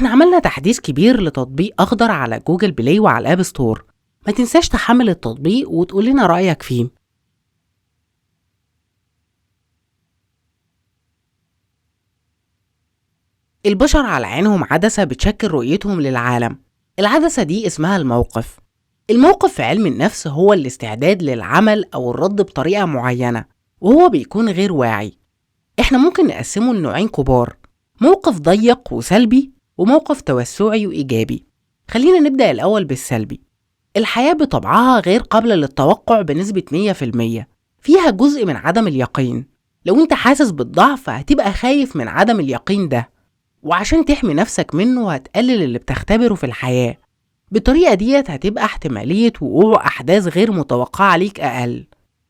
احنا عملنا تحديث كبير لتطبيق أخضر على جوجل بلاي وعلى الأب ستور ما تنساش تحمل التطبيق وتقول لنا رأيك فيه البشر على عينهم عدسة بتشكل رؤيتهم للعالم العدسة دي اسمها الموقف الموقف في علم النفس هو الاستعداد للعمل أو الرد بطريقة معينة وهو بيكون غير واعي احنا ممكن نقسمه لنوعين كبار موقف ضيق وسلبي وموقف توسعي وإيجابي خلينا نبدأ الأول بالسلبي الحياة بطبعها غير قابلة للتوقع بنسبة 100% فيها جزء من عدم اليقين لو انت حاسس بالضعف هتبقى خايف من عدم اليقين ده وعشان تحمي نفسك منه هتقلل اللي بتختبره في الحياة بالطريقة ديت هتبقى احتمالية وقوع أحداث غير متوقعة ليك أقل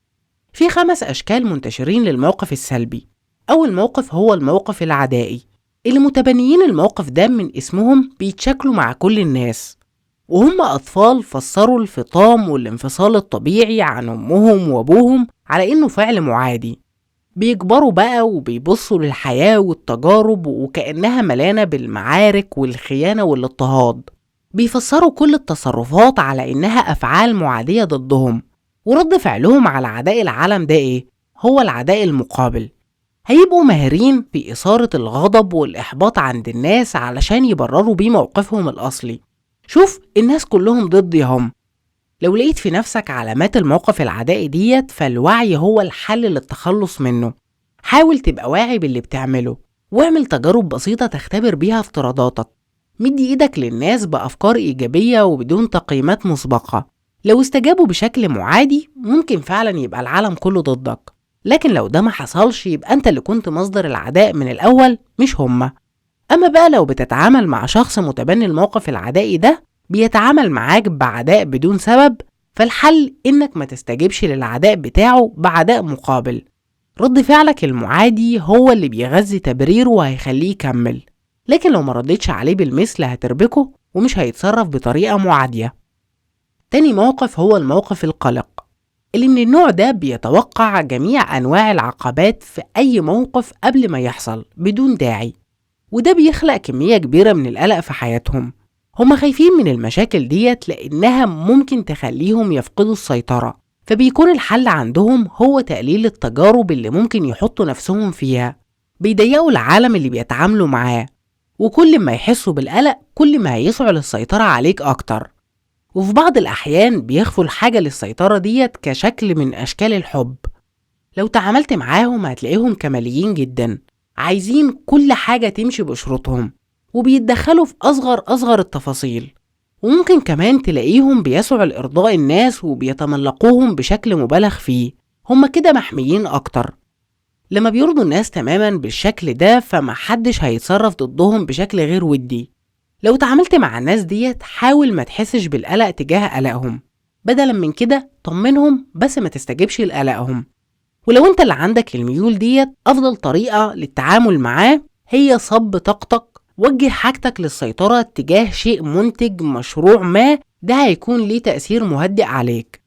في خمس أشكال منتشرين للموقف السلبي أول موقف هو الموقف العدائي اللي متبنيين الموقف ده من اسمهم بيتشكلوا مع كل الناس وهم أطفال فسروا الفطام والانفصال الطبيعي عن أمهم وأبوهم على إنه فعل معادي بيكبروا بقى وبيبصوا للحياة والتجارب وكأنها ملانة بالمعارك والخيانة والاضطهاد بيفسروا كل التصرفات على إنها أفعال معادية ضدهم ورد فعلهم على عداء العالم ده إيه؟ هو العداء المقابل هيبقوا ماهرين في إثارة الغضب والإحباط عند الناس علشان يبرروا بيه موقفهم الأصلي شوف الناس كلهم ضدي هم لو لقيت في نفسك علامات الموقف العدائي ديت فالوعي هو الحل للتخلص منه حاول تبقى واعي باللي بتعمله واعمل تجارب بسيطة تختبر بيها افتراضاتك مدي ايدك للناس بأفكار إيجابية وبدون تقييمات مسبقة لو استجابوا بشكل معادي ممكن فعلا يبقى العالم كله ضدك لكن لو ده ما حصلش يبقى انت اللي كنت مصدر العداء من الأول مش هما أما بقى لو بتتعامل مع شخص متبني الموقف العدائي ده بيتعامل معاك بعداء بدون سبب فالحل إنك ما تستجبش للعداء بتاعه بعداء مقابل رد فعلك المعادي هو اللي بيغذي تبريره وهيخليه يكمل لكن لو ما ردتش عليه بالمثل هتربكه ومش هيتصرف بطريقة معادية تاني موقف هو الموقف القلق اللي من النوع ده بيتوقع جميع أنواع العقبات في أي موقف قبل ما يحصل بدون داعي وده بيخلق كمية كبيرة من القلق في حياتهم هما خايفين من المشاكل ديت لأنها ممكن تخليهم يفقدوا السيطرة فبيكون الحل عندهم هو تقليل التجارب اللي ممكن يحطوا نفسهم فيها بيضيقوا العالم اللي بيتعاملوا معاه وكل ما يحسوا بالقلق كل ما هيسعوا السيطرة عليك أكتر وفي بعض الأحيان بيخفوا الحاجة للسيطرة ديت كشكل من أشكال الحب لو تعاملت معاهم هتلاقيهم كماليين جدا عايزين كل حاجة تمشي بشروطهم وبيتدخلوا في أصغر أصغر التفاصيل وممكن كمان تلاقيهم بيسعوا لإرضاء الناس وبيتملقوهم بشكل مبالغ فيه هما كده محميين أكتر لما بيرضوا الناس تماما بالشكل ده فمحدش هيتصرف ضدهم بشكل غير ودي لو تعاملت مع الناس ديت حاول ما تحسش بالقلق تجاه قلقهم بدلا من كده طمنهم بس ما تستجبش لقلقهم ولو انت اللي عندك الميول ديت افضل طريقة للتعامل معاه هي صب طاقتك وجه حاجتك للسيطرة تجاه شيء منتج مشروع ما ده هيكون ليه تأثير مهدئ عليك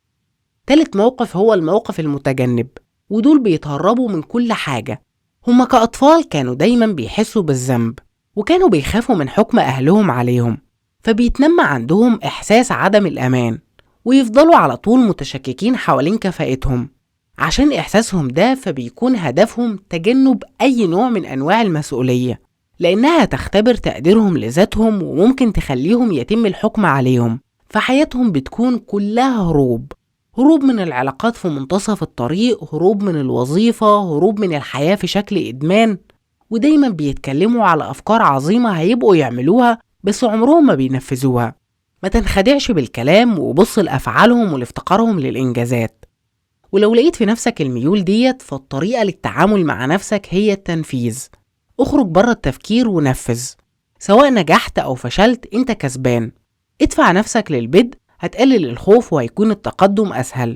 تالت موقف هو الموقف المتجنب ودول بيتهربوا من كل حاجة هما كأطفال كانوا دايما بيحسوا بالذنب وكانوا بيخافوا من حكم أهلهم عليهم فبيتنمى عندهم إحساس عدم الأمان ويفضلوا على طول متشككين حوالين كفاءتهم عشان إحساسهم ده فبيكون هدفهم تجنب أي نوع من أنواع المسؤولية لأنها تختبر تقديرهم لذاتهم وممكن تخليهم يتم الحكم عليهم فحياتهم بتكون كلها هروب هروب من العلاقات في منتصف الطريق هروب من الوظيفة هروب من الحياة في شكل إدمان ودايما بيتكلموا على أفكار عظيمة هيبقوا يعملوها بس عمرهم ما بينفذوها ما تنخدعش بالكلام وبص لأفعالهم ولافتقارهم للإنجازات ولو لقيت في نفسك الميول ديت فالطريقة للتعامل مع نفسك هي التنفيذ اخرج بره التفكير ونفذ سواء نجحت أو فشلت أنت كسبان ادفع نفسك للبدء هتقلل الخوف وهيكون التقدم أسهل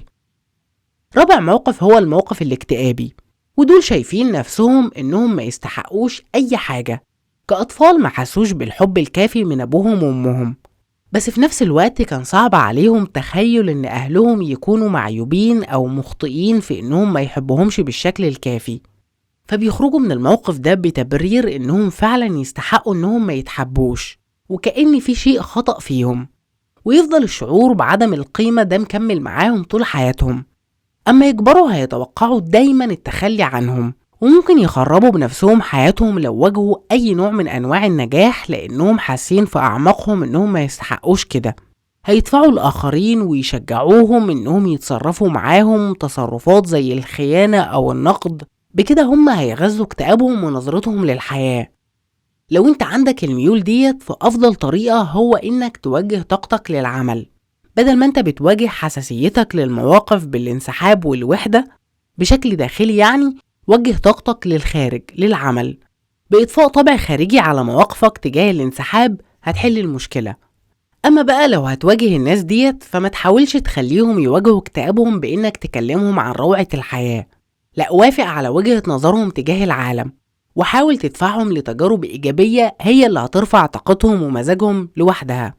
رابع موقف هو الموقف الاكتئابي ودول شايفين نفسهم إنهم ما يستحقوش أي حاجة كأطفال ما حسوش بالحب الكافي من أبوهم وأمهم بس في نفس الوقت كان صعب عليهم تخيل إن أهلهم يكونوا معيوبين أو مخطئين في إنهم ما يحبوهمش بالشكل الكافي فبيخرجوا من الموقف ده بتبرير إنهم فعلا يستحقوا إنهم ما يتحبوش وكأن في شيء خطأ فيهم ويفضل الشعور بعدم القيمة ده مكمل معاهم طول حياتهم أما يكبروا هيتوقعوا دايما التخلي عنهم وممكن يخربوا بنفسهم حياتهم لو واجهوا أي نوع من أنواع النجاح لأنهم حاسين في أعماقهم إنهم ما يستحقوش كده هيدفعوا الآخرين ويشجعوهم إنهم يتصرفوا معاهم تصرفات زي الخيانة أو النقد بكده هم هيغذوا اكتئابهم ونظرتهم للحياة لو انت عندك الميول ديت فأفضل طريقة هو إنك توجه طاقتك للعمل بدل ما انت بتواجه حساسيتك للمواقف بالانسحاب والوحدة بشكل داخلي يعني وجه طاقتك للخارج للعمل بإضفاء طابع خارجي على مواقفك تجاه الانسحاب هتحل المشكلة أما بقى لو هتواجه الناس ديت فما تحاولش تخليهم يواجهوا اكتئابهم بإنك تكلمهم عن روعة الحياة لا وافق على وجهة نظرهم تجاه العالم وحاول تدفعهم لتجارب إيجابية هي اللي هترفع طاقتهم ومزاجهم لوحدها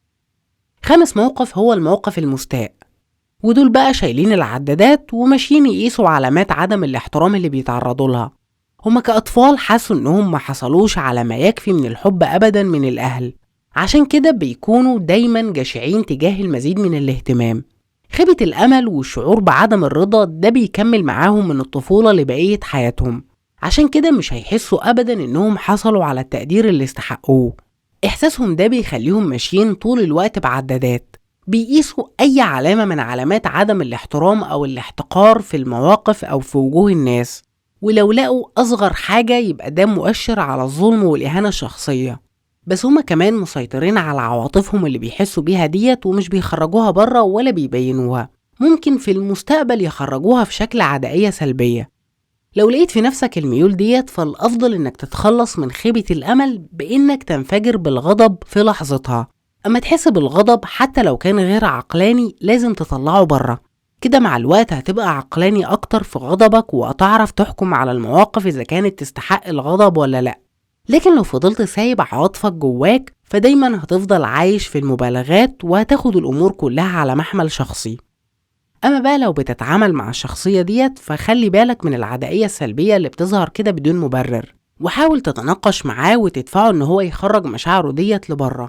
خامس موقف هو الموقف المستاء ودول بقى شايلين العدادات وماشيين يقيسوا علامات عدم الاحترام اللي بيتعرضوا لها هما كأطفال حسوا إنهم ما حصلوش على ما يكفي من الحب أبدا من الأهل عشان كده بيكونوا دايما جشعين تجاه المزيد من الاهتمام خيبة الأمل والشعور بعدم الرضا ده بيكمل معاهم من الطفولة لبقية حياتهم عشان كده مش هيحسوا أبدا إنهم حصلوا على التقدير اللي استحقوه إحساسهم ده بيخليهم ماشيين طول الوقت بعدادات بيقيسوا أي علامة من علامات عدم الاحترام أو الاحتقار في المواقف أو في وجوه الناس ولو لقوا أصغر حاجة يبقى ده مؤشر على الظلم والإهانة الشخصية بس هما كمان مسيطرين على عواطفهم اللي بيحسوا بيها ديت ومش بيخرجوها بره ولا بيبينوها ممكن في المستقبل يخرجوها في شكل عدائية سلبية لو لقيت في نفسك الميول ديت فالأفضل إنك تتخلص من خيبة الأمل بإنك تنفجر بالغضب في لحظتها أما تحس بالغضب حتى لو كان غير عقلاني لازم تطلعه بره كده مع الوقت هتبقى عقلاني أكتر في غضبك وهتعرف تحكم على المواقف إذا كانت تستحق الغضب ولا لأ لكن لو فضلت سايب عواطفك جواك فدايما هتفضل عايش في المبالغات وهتاخد الأمور كلها على محمل شخصي أما بقى لو بتتعامل مع الشخصية ديت فخلي بالك من العدائية السلبية اللي بتظهر كده بدون مبرر وحاول تتناقش معاه وتدفعه إن هو يخرج مشاعره ديت لبره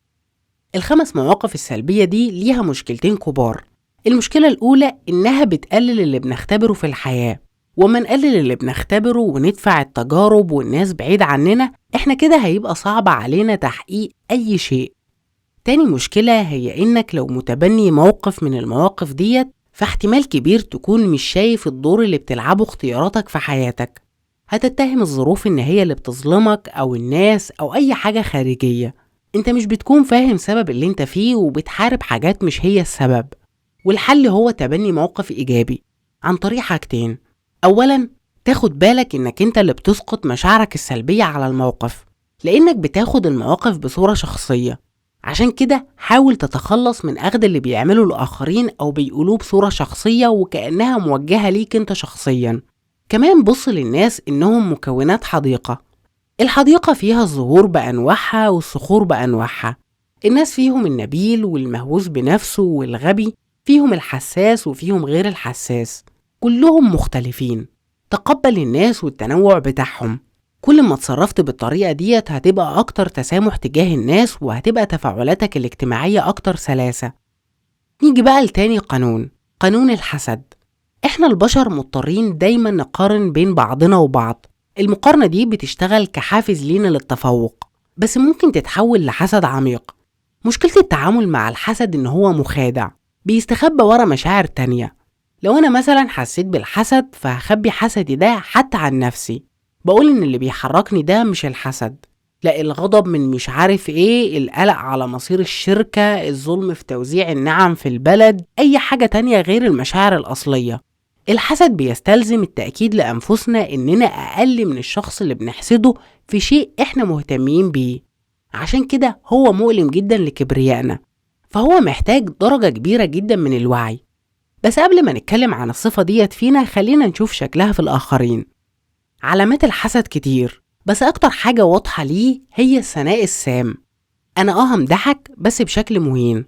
الخمس مواقف السلبية دي ليها مشكلتين كبار المشكلة الأولى إنها بتقلل اللي بنختبره في الحياة وما نقلل اللي بنختبره وندفع التجارب والناس بعيد عننا احنا كده هيبقى صعب علينا تحقيق أي شيء تاني مشكلة هي إنك لو متبني موقف من المواقف ديت فاحتمال كبير تكون مش شايف الدور اللي بتلعبه اختياراتك في حياتك هتتهم الظروف إن هي اللي بتظلمك أو الناس أو أي حاجة خارجية انت مش بتكون فاهم سبب اللي انت فيه وبتحارب حاجات مش هي السبب والحل هو تبني موقف إيجابي عن طريق حاجتين أولا تاخد بالك إنك أنت اللي بتسقط مشاعرك السلبية على الموقف لأنك بتاخد المواقف بصورة شخصية عشان كده حاول تتخلص من أخذ اللي بيعمله الآخرين أو بيقولوه بصورة شخصية وكأنها موجهة ليك أنت شخصيا كمان بص للناس إنهم مكونات حديقة الحديقة فيها الزهور بأنواعها والصخور بأنواعها الناس فيهم النبيل والمهووس بنفسه والغبي فيهم الحساس وفيهم غير الحساس كلهم مختلفين تقبل الناس والتنوع بتاعهم كل ما اتصرفت بالطريقة ديت هتبقى أكتر تسامح تجاه الناس وهتبقى تفاعلاتك الاجتماعية أكتر سلاسة نيجي بقى لتاني قانون قانون الحسد احنا البشر مضطرين دايما نقارن بين بعضنا وبعض المقارنة دي بتشتغل كحافز لينا للتفوق بس ممكن تتحول لحسد عميق مشكلة التعامل مع الحسد إن هو مخادع بيستخبى ورا مشاعر تانية لو أنا مثلا حسيت بالحسد فهخبي حسدي ده حتى عن نفسي بقول إن اللي بيحركني ده مش الحسد لا الغضب من مش عارف ايه القلق على مصير الشركة الظلم في توزيع النعم في البلد أي حاجة تانية غير المشاعر الأصلية الحسد بيستلزم التأكيد لأنفسنا إننا أقل من الشخص اللي بنحسده في شيء إحنا مهتمين بيه عشان كده هو مؤلم جدا لكبريائنا فهو محتاج درجة كبيرة جدا من الوعي بس قبل ما نتكلم عن الصفة ديت فينا خلينا نشوف شكلها في الآخرين علامات الحسد كتير بس أكتر حاجة واضحة ليه هي الثناء السام أنا آه همدحك بس بشكل مهين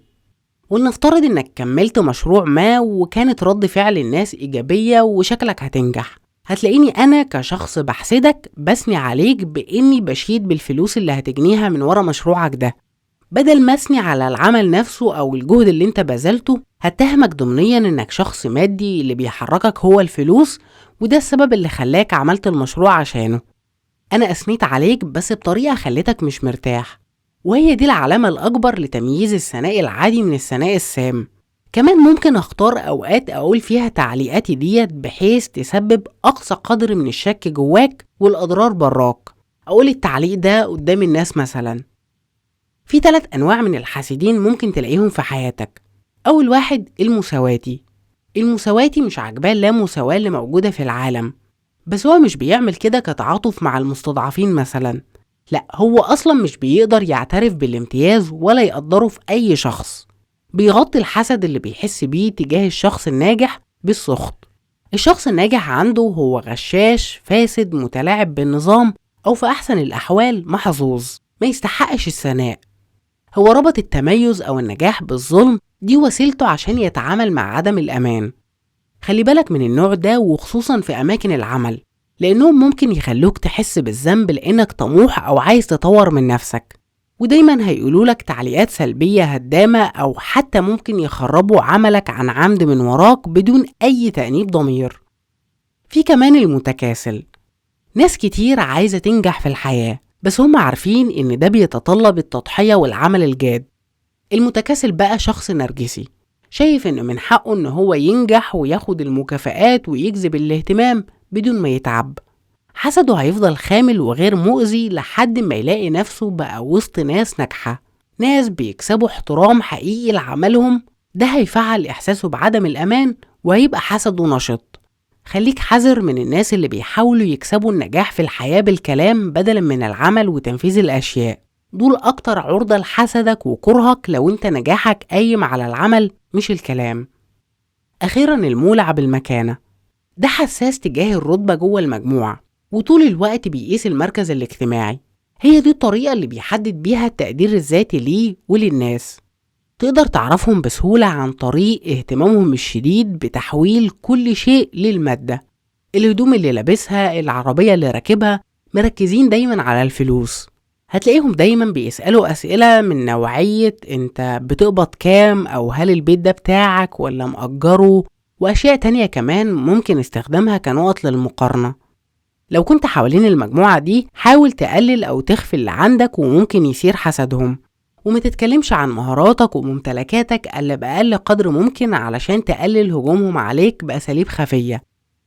ولنفترض إنك كملت مشروع ما وكانت رد فعل الناس إيجابية وشكلك هتنجح هتلاقيني أنا كشخص بحسدك بثني عليك بإني بشيد بالفلوس اللي هتجنيها من ورا مشروعك ده بدل ما أثني على العمل نفسه أو الجهد اللي أنت بذلته هتهمك ضمنيا إنك شخص مادي اللي بيحركك هو الفلوس وده السبب اللي خلاك عملت المشروع عشانه أنا أثنيت عليك بس بطريقة خلتك مش مرتاح وهي دي العلامة الأكبر لتمييز الثناء العادي من الثناء السام كمان ممكن اختار اوقات اقول فيها تعليقاتي ديت بحيث تسبب اقصى قدر من الشك جواك والاضرار براك اقول التعليق ده قدام الناس مثلا في ثلاث انواع من الحاسدين ممكن تلاقيهم في حياتك اول واحد المساواتي المساواتي مش عاجباه اللا مساواة اللي موجودة في العالم بس هو مش بيعمل كده كتعاطف مع المستضعفين مثلا لا هو اصلا مش بيقدر يعترف بالامتياز ولا يقدره في اي شخص بيغطي الحسد اللي بيحس بيه تجاه الشخص الناجح بالسخط الشخص الناجح عنده هو غشاش فاسد متلاعب بالنظام أو في أحسن الأحوال محظوظ ما يستحقش الثناء هو ربط التميز أو النجاح بالظلم دي وسيلته عشان يتعامل مع عدم الأمان خلي بالك من النوع ده وخصوصا في أماكن العمل لأنهم ممكن يخلوك تحس بالذنب لأنك طموح أو عايز تطور من نفسك ودايما هيقولوا لك تعليقات سلبية هدامة أو حتى ممكن يخربوا عملك عن عمد من وراك بدون أي تأنيب ضمير في كمان المتكاسل ناس كتير عايزة تنجح في الحياة بس هم عارفين إن ده بيتطلب التضحية والعمل الجاد المتكاسل بقى شخص نرجسي شايف إنه من حقه إن هو ينجح وياخد المكافآت ويجذب الاهتمام بدون ما يتعب حسده هيفضل خامل وغير مؤذي لحد ما يلاقي نفسه بقى وسط ناس ناجحة ناس بيكسبوا احترام حقيقي لعملهم ده هيفعل إحساسه بعدم الأمان وهيبقى حسده نشط خليك حذر من الناس اللي بيحاولوا يكسبوا النجاح في الحياة بالكلام بدلا من العمل وتنفيذ الأشياء دول أكتر عرضة لحسدك وكرهك لو انت نجاحك قايم على العمل مش الكلام أخيرا المولع بالمكانة ده حساس تجاه الرتبة جوه المجموعة وطول الوقت بيقيس المركز الاجتماعي هي دي الطريقة اللي بيحدد بيها التقدير الذاتي ليه وللناس تقدر تعرفهم بسهولة عن طريق اهتمامهم الشديد بتحويل كل شيء للمادة الهدوم اللي لابسها العربية اللي راكبها مركزين دايما على الفلوس هتلاقيهم دايما بيسألوا أسئلة من نوعية انت بتقبض كام أو هل البيت ده بتاعك ولا مأجره وأشياء تانية كمان ممكن استخدامها كنقط للمقارنة لو كنت حوالين المجموعة دي حاول تقلل أو تخفي اللي عندك وممكن يصير حسدهم وما تتكلمش عن مهاراتك وممتلكاتك إلا بأقل قدر ممكن علشان تقلل هجومهم عليك بأساليب خفية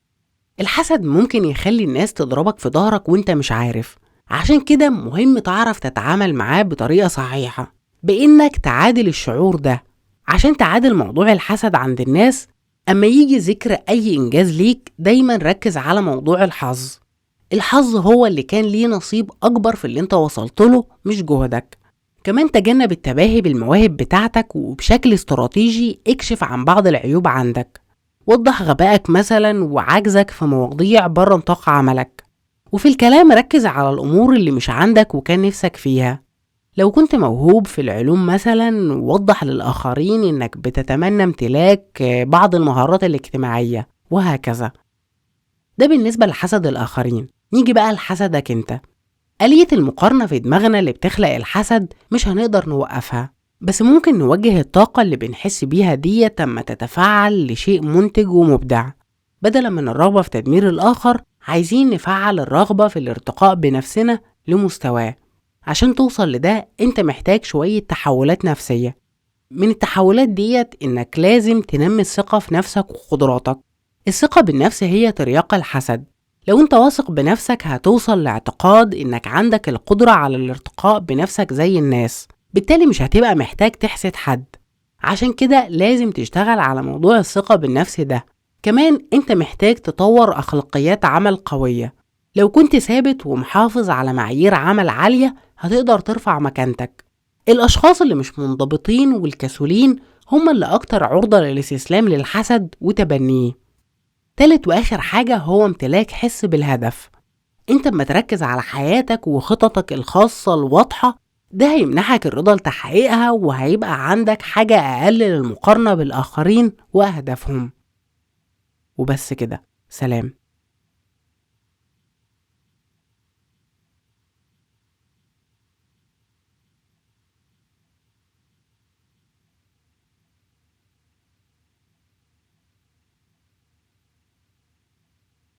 الحسد ممكن يخلي الناس تضربك في ظهرك وانت مش عارف عشان كده مهم تعرف تتعامل معاه بطريقة صحيحة بإنك تعادل الشعور ده عشان تعادل موضوع الحسد عند الناس أما يجي ذكر أي إنجاز ليك دايما ركز على موضوع الحظ الحظ هو اللي كان ليه نصيب أكبر في اللي انت وصلت له مش جهدك كمان تجنب التباهي بالمواهب بتاعتك وبشكل استراتيجي اكشف عن بعض العيوب عندك وضح غبائك مثلا وعجزك في مواضيع بره نطاق عملك وفي الكلام ركز على الأمور اللي مش عندك وكان نفسك فيها لو كنت موهوب في العلوم مثلا وضح للآخرين إنك بتتمنى امتلاك بعض المهارات الاجتماعية وهكذا ده بالنسبة لحسد الآخرين نيجي بقى لحسدك انت آلية المقارنة في دماغنا اللي بتخلق الحسد مش هنقدر نوقفها بس ممكن نوجه الطاقة اللي بنحس بيها دي لما تتفاعل لشيء منتج ومبدع بدلا من الرغبة في تدمير الآخر عايزين نفعل الرغبة في الارتقاء بنفسنا لمستواه عشان توصل لده انت محتاج شوية تحولات نفسية من التحولات ديت انك لازم تنمي الثقة في نفسك وقدراتك الثقة بالنفس هي ترياق الحسد لو انت واثق بنفسك هتوصل لاعتقاد انك عندك القدرة على الارتقاء بنفسك زي الناس بالتالي مش هتبقى محتاج تحسد حد عشان كده لازم تشتغل على موضوع الثقة بالنفس ده كمان انت محتاج تطور اخلاقيات عمل قوية لو كنت ثابت ومحافظ على معايير عمل عالية هتقدر ترفع مكانتك الأشخاص اللي مش منضبطين والكسولين هم اللي أكتر عرضة للاستسلام للحسد وتبنيه تالت واخر حاجة هو امتلاك حس بالهدف انت اما تركز على حياتك وخططك الخاصة الواضحة ده هيمنحك الرضا لتحقيقها وهيبقى عندك حاجة أقل للمقارنة بالآخرين وأهدافهم وبس كده سلام